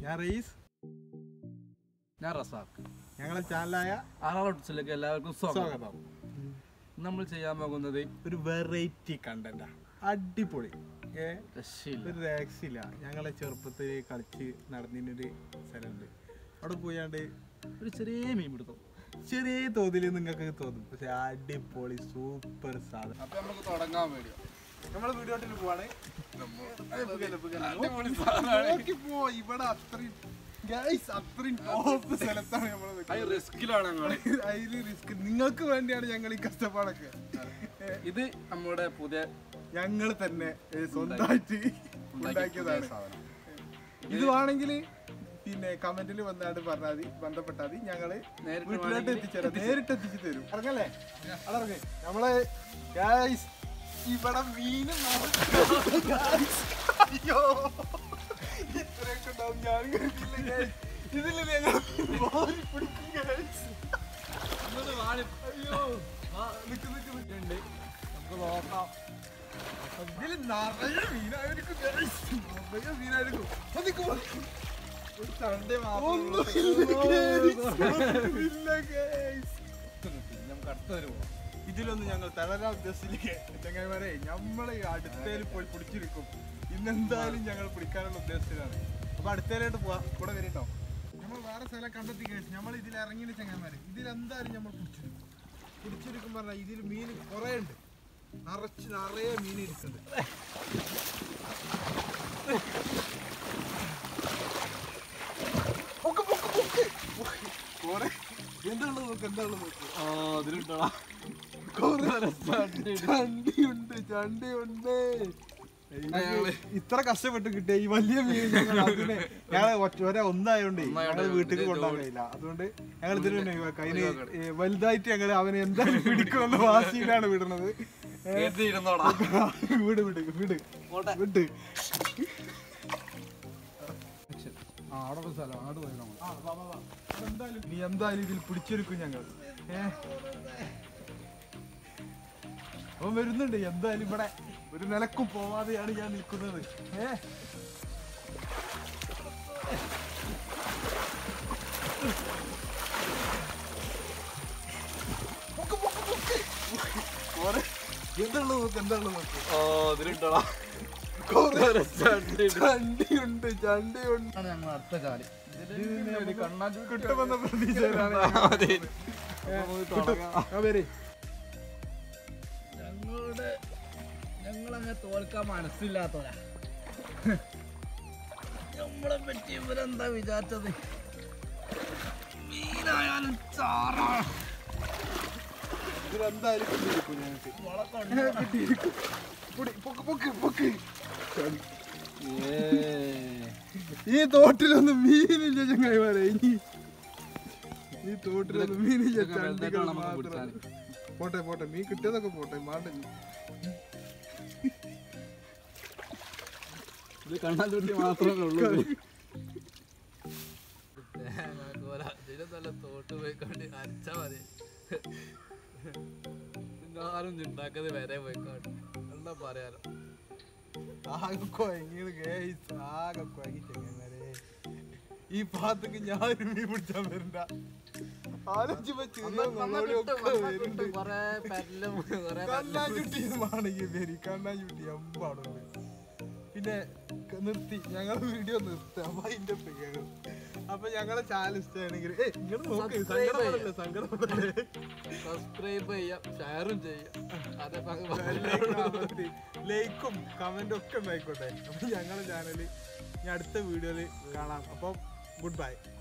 ഞാൻ റീസ് ഞാൻ റസാഖ് ഞങ്ങളെ ചാനലായ ആറാട്ടിലേക്ക് എല്ലാവർക്കും സ്വാഗതം സ്വാഗതം നമ്മൾ ചെയ്യാൻ പോകുന്നത് ഒരു വെറൈറ്റി കണ്ടന്റാ അടിപൊളി ഏ രക്ഷയില്ല ഒരു രക്ഷയില്ല ഞങ്ങളെ ചെറുപ്പത്തിൽ കളിച്ച് നടന്നതിനൊരു സ്ഥലമുണ്ട് അവിടെ പോയാണ്ട് ഒരു ചെറിയ മീൻ പിടുത്തം ചെറിയ തോതിൽ നിങ്ങൾക്ക് തോന്നും പക്ഷെ അടിപൊളി സൂപ്പർ സാധനം അപ്പൊ നമുക്ക് തുടങ്ങാൻ വേണ്ടി നമ്മൾ വീഡിയോട്ടിൽ പോവാണ് അടിപൊളി സാധനമാണ്. നോക്കി പോ ഇവിടെ അത്രയും ഗൈസ് അത്രയും ടോപ്പ് സ്ഥലത്താണ് നമ്മൾ അത് റിസ്കിലാണ് ഞങ്ങൾ അതില് റിസ്ക് നിങ്ങൾക്ക് വേണ്ടിയാണ് ഞങ്ങൾ ഈ കഷ്ടപ്പാടൊക്കെ ഇത് നമ്മുടെ പുതിയ ഞങ്ങൾ തന്നെ ഏ, സ്വന്തമായിട്ട് ഉണ്ടാക്കിയതാണ് സാധനം ഇത് വേണമെങ്കിൽ പിന്നെ കമന്റിൽ വന്നാണ്ട് പറഞ്ഞാൽ മതി ബന്ധപ്പെട്ടാൽ മതി ഞങ്ങള് നേരിട്ട് വീട്ടിലോട്ട് വേണമെങ്കിൽ എത്തിച്ചേരാം നേരിട്ട് എത്തിച്ചു തരും ഇറങ്ങല്ലേ അതറങ്ങ് നമ്മളെ ഗൈസ് ഇവിടെ മീന് അയ്യോ ഇത്രയൊക്കെ ഉണ്ടാവും ഞാൻ കരുതിയില്ല guys. ഇതില് ഞങ്ങൾ മാറി പിടിക്കും guys. അയ്യോ ആ, നിക്ക് നിക്ക് നിക്ക്. നമുക്ക് നോക്കാം ഇതില് നിറയെ മീനായിരിക്കും guys. നിറയെ മീനായിരിക്കും പതുക്കെ പതുക്കെ. ഒരു സൺഡേ ഒന്നുമില്ല guys. നമുക്ക് അടുത്തൊരു ഇതിലൊന്നും ഞങ്ങൾ തളരാൻ ഉദ്ദേശിച്ചില്ലേ ചങ്ങായിമാരെ നമ്മളെ ഈ അടുത്തേൽ പോയി പിടിച്ചിരിക്കും ഇന്നെന്തായാലും ഞങ്ങൾ പിടിക്കാനുള്ള ഉദ്ദേശത്തിലാണ് അപ്പൊ അടുത്തേലായിട്ട് പോവാ കൂടെ വരട്ടോ നമ്മൾ വേറെ സ്ഥലം കണ്ടെത്തി കഴിച്ചു നമ്മൾ ഇതിൽ ഇറങ്ങിയ ചങ്ങായിമാരെ ഇതിലെന്തായാലും നമ്മൾ പിടിച്ചിരിക്കും പിടിച്ചിരിക്കും പറഞ്ഞാൽ ഇതിൽ മീൻ കുറേ ഉണ്ട് നിറച്ച് നിറയെ മീൻ ഇരിക്കുന്നുണ്ട് പൊക്ക്, പൊക്ക്, പൊക്ക്. കുറേ എന്താണുള്ളത് നോക്ക് എന്താണുള്ളത് നോക്ക് ആ അതിലുണ്ടോടാ ചണ്ടിയുണ്ട് ചണ്ടിയുണ്ട് ഞങ്ങള് ഇത്ര കഷ്ടപ്പെട്ട് കിട്ടിയ ഈ വലിയ മീൻ ഞങ്ങൾ അതിനെ ഞങ്ങളെ ഒറ്റ ഒരേ ഒന്നായോണ്ട് ഒന്നായോണ്ട് ഞങ്ങൾ വീട്ടിൽ ഇത് കൊണ്ടുപോകാൻ ജോഡി. കഴിയില്ല അതുകൊണ്ട് ഞങ്ങൾ ഇതിന് തന്നെ ഒഴിവാക്കാം. അതിന് ഒഴിവാക്കണം. ഏ, വലുതായിട്ട് ഞങ്ങൾ അവനെ എന്തായാലും പിടിക്കുമെന്ന വാശിയിലാണ് വിടുന്നത് ഏ, ഇരുന്നോടാ വിട് വിട് വിട് പോട്ടെ. വിട് ആ അവിടെ ഒരു സ്ഥലം അങ്ങോട്ട് പോയി നമ്മൾ ആ, വാ, വാ, വാ. എന്തായാലും നീ എന്തായാലും ഇതിൽ പിടിച്ചെടുക്കും ഞങ്ങൾ ഏ അവൻ വരുന്നുണ്ട് എന്തായാലും ഇവിടെ ഒരു നിലക്കും പോവാതെയാണ് ഞാൻ നിൽക്കുന്നത് ഏ പൊക്ക്, പൊക്ക്, പൊക്ക്. പോരെ. എന്താണുള്ളത് നോക്ക് എന്താണുള്ളത് നോക്ക് ആ അതിലുണ്ടോടാ കുറേ ചണ്ടി ചണ്ടിയുണ്ട് ചണ്ടിയുണ്ട് ഞങ്ങൾ അടുത്ത ചാടി ഇതിൽ കണ്ണാടി കിട്ടുമെന്ന പ്രതീക്ഷയിലാണ് മതി. വരെ ഞങ്ങളുടെ ഞങ്ങളങ്ങ് തോൽക്കാൻ മനസ്സില്ലാത്തവരാ നമ്മളെ പറ്റി ഇവരെന്താ വിചാരിച്ചത് മീനായാലും ചാറാ ഇതിലെന്തായാലും കിട്ടിയിരിക്കും ഞങ്ങൾക്ക് കിട്ടിയിരിക്കും പൊടി, പൊക്ക്, പൊക്ക്, പൊക്ക്. ഈ തോട്ടിലൊന്നും മീനില്ല ചങ്ങായിമാരെ ഇനി ഈ തോട്ടിലൊന്നും മീനില്ല ഇതൊക്കെ ചണ്ടികൾ വലുതായിട്ട് വേണം നമുക്ക് മാത്രം പിടിച്ചാല്. പോട്ടെ പോട്ടെ മീൻ കിട്ടിയതൊക്കെ പോട്ടെ മാണ്ട ഇത് കണ്ണാലൂട്ടി മാത്രമേ ഉള്ളൂ നല്ല തോട്ട് പോയിക്കൊണ്ട് അരച്ചാ മതി ആരും ഉണ്ടാക്കുന്നത് വരെ പോയിക്കോട്ടെ എന്താ പറയാലോ ആകെ കുഴങ്ങിയത് ഗേസ് ആകെ കുഴങ്ങി ചങ്ങായിമാരെ ഈ ഭാഗത്തേക്ക് ഞാൻ ഒരു മീൻ പിടിച്ചാൻ വരണ്ട ആലോചിച്ചപ്പോ ചെറിയ മുള്ളോളിയൊക്കെ വരുന്നുണ്ട് കൊറേ പെരലും കൊറേ കണ്ണാഞ്ചുട്ടി ആണെങ്കിൽ വരി കണ്ണാഞ്ചുട്ടി എമ്പാടുണ്ട് പിന്നെ ക- നിർത്തി ഞങ്ങൾ വീഡിയോ നിർത്തി അപ്പൊ അതിന്റെ പേര് അപ്പൊ ഞങ്ങളെ ചാനൽ ഇഷ്ടമാണെങ്കിൽ ഏ ഇങ്ങനെ നോക്ക് Subscribe സങ്കടപ്പെടല്ലേ സങ്കടപ്പെടല്ലേ സബ്സ്ക്രൈബ് ചെയ്യാം ഷെയറും ചെയ്യാം അതേ ലൈക്കും കമന്റും ഒക്കെ ഉണ്ടായിക്കോട്ടെ അപ്പൊ ഞങ്ങളെ ചാനൽ ഇനി അടുത്ത വീഡിയോയിൽ കാണാം അപ്പം ഗുഡ് ബൈ